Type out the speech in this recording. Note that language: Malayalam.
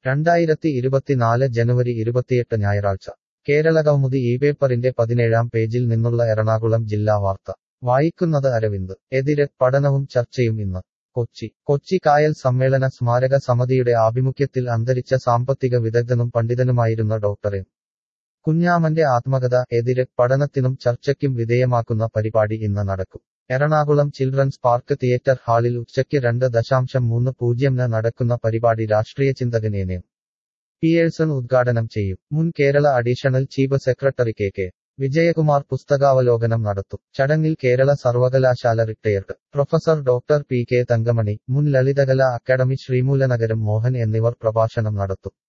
രണ്ടായിരത്തി ഇരുപത്തിനാല് ജനുവരി ഇരുപത്തിയെട്ട് ഞായറാഴ്ച കേരള കൗമുദി ഈ പേപ്പറിന്റെ പതിനേഴാം പേജിൽ നിന്നുള്ള എറണാകുളം ജില്ലാ വാർത്ത വായിക്കുന്നത് അരവിന്ദ് എതിര് പഠനവും ചർച്ചയും ഇന്ന് കൊച്ചി കൊച്ചി കായൽ സമ്മേളന സ്മാരക സമിതിയുടെ ആഭിമുഖ്യത്തിൽ അന്തരിച്ച സാമ്പത്തിക വിദഗ്ധനും പണ്ഡിതനുമായിരുന്ന ഡോക്ടർ എം കുഞ്ഞാമന്റെ ആത്മകഥ എതിര് പഠനത്തിനും ചർച്ചയ്ക്കും വിധേയമാക്കുന്ന പരിപാടി ഇന്ന് നടക്കും എറണാകുളം ചിൽഡ്രൻസ് പാർക്ക് തിയേറ്റർ ഹാളിൽ ഉച്ചയ്ക്ക് രണ്ട് ദശാംശം മൂന്ന് പൂജ്യംന് നടക്കുന്ന പരിപാടി രാഷ്ട്രീയ ചിന്തകൻ എൻ എം പിയേഴ്സൺ ഉദ്ഘാടനം ചെയ്യും മുൻ Kerala additional chief secretary K K Vijayakumar പുസ്തകാവലോകനം നടത്തും ചടങ്ങിൽ കേരള സർവകലാശാല retired professor doctor P K Thankamani മുൻ ലളിതകലാ അക്കാദമി ശ്രീമൂലനഗരം മോഹൻ എന്നിവർ പ്രഭാഷണം നടത്തും